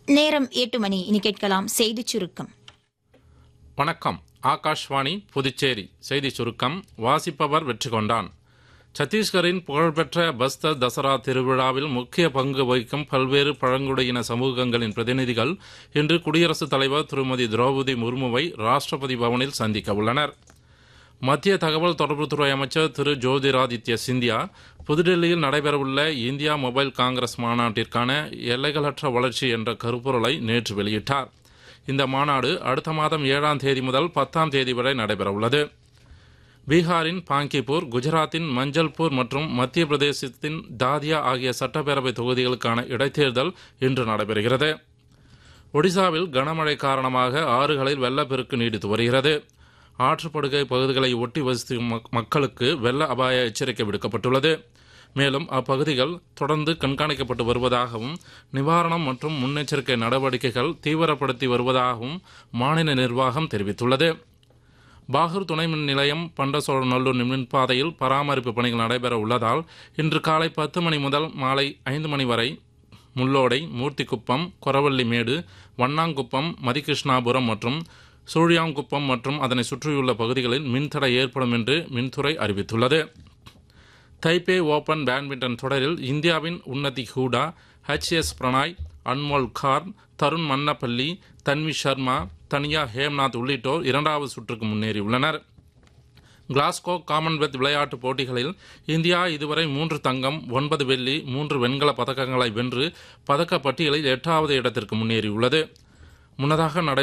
நேரம் எட்டு மணி இனி கேட்கலாம் செய்திச் சுருக்கம் வணக்கம் ஆகாஷ்வாணி புதுச்சேரி செய்தி சுருக்கம் வாசிப்பவர் வெற்றி கொண்டான் சத்தீஸ்கரின் புகழ்பெற்ற பஸ்தர் தசரா திருவிழாவில் முக்கிய பங்கு வகிக்கும் பல்வேறு பழங்குடியின சமூகங்களின் பிரதிநிதிகள் இன்று குடியரசுத் தலைவர் திருமதி திரௌபதி முர்முவை ராஷ்டிரபதி பவனில் சந்திக்க உள்ளனர் மத்திய தகவல் தொடர்புத்துறை அமைச்சர் திரு ஜோதிராதித்ய சிந்தியா புதுடெல்லியில் நடைபெறவுள்ள இந்தியா மொபைல் காங்கிரஸ் மாநாட்டிற்கான எல்லைகளற்ற வளர்ச்சி என்ற கருப்பொருளை நேற்று வெளியிட்டார் இந்த மாநாடு அடுத்த மாதம் ஏழாம் தேதி முதல் பத்தாம் தேதி வரை நடைபெறவுள்ளது பீகாரின் பாங்கிப்பூர் குஜராத்தின் மஞ்சள்பூர் மற்றும் மத்திய பிரதேசத்தின் தாதியா ஆகிய சட்டப்பேரவை தொகுதிகளுக்கான இடைத்தேர்தல் இன்று நடைபெறுகிறது ஒடிசாவில் கனமழை காரணமாக ஆறுகளில் வெள்ளப்பெருக்கு நீடித்து வருகிறது ஆற்றுப்படுகை பகுதிகளை ஒட்டி வசிக்கும் மக்- மக்களுக்கு வெள்ள அபாய எச்சரிக்கை விடுக்கப்பட்டுள்ளது மேலும் அப்பகுதிகள் தொடர்ந்து கண்காணிக்கப்பட்டு வருவதாகவும் நிவாரணம் மற்றும் முன்னெச்சரிக்கை நடவடிக்கைகள் தீவிரப்படுத்தி வருவதாகவும் மாநில நிர்வாகம் தெரிவித்துள்ளது பாகூர் துணை மின் நிலையம் பண்டசோழநல்லூர் மின்பாதையில் பராமரிப்பு பணிகள் நடைபெற உள்ளதால் இன்று காலை பத்து மணி முதல் மாலை ஐந்து மணி வரை முள்ளோடை மூர்த்திக்குப்பம் கொரவள்ளிமேடு வண்ணாங்குப்பம் மதிகிருஷ்ணாபுரம் மற்றும் சூழியாங்குப்பம் மற்றும் அதனை சுற்றியுள்ள பகுதிகளில் மின்தடை ஏற்படும் என்று மின்துறை அறிவித்துள்ளது தைப்பே ஓபன் பேட்மிண்டன் தொடரில் இந்தியாவின் உன்னதி ஹூடா ஹெச் எஸ் பிரணாய் அன்மோல் கார் தருண் மன்னப்பள்ளி தன்வி சர்மா தனியா ஹேம்நாத் உள்ளிட்டோர் இரண்டாவது சுற்றுக்கு முன்னேறியுள்ளனர் கிளாஸ்கோ காமன்வெல்த் விளையாட்டுப் போட்டிகளில் இந்தியா இதுவரை மூன்று தங்கம் ஒன்பது வெள்ளி மூன்று வெண்கல பதக்கங்களை வென்று பதக்கப்பட்டியலில் எட்டாவது இடத்திற்கு முன்னேறியுள்ளது முன்னதாக நடை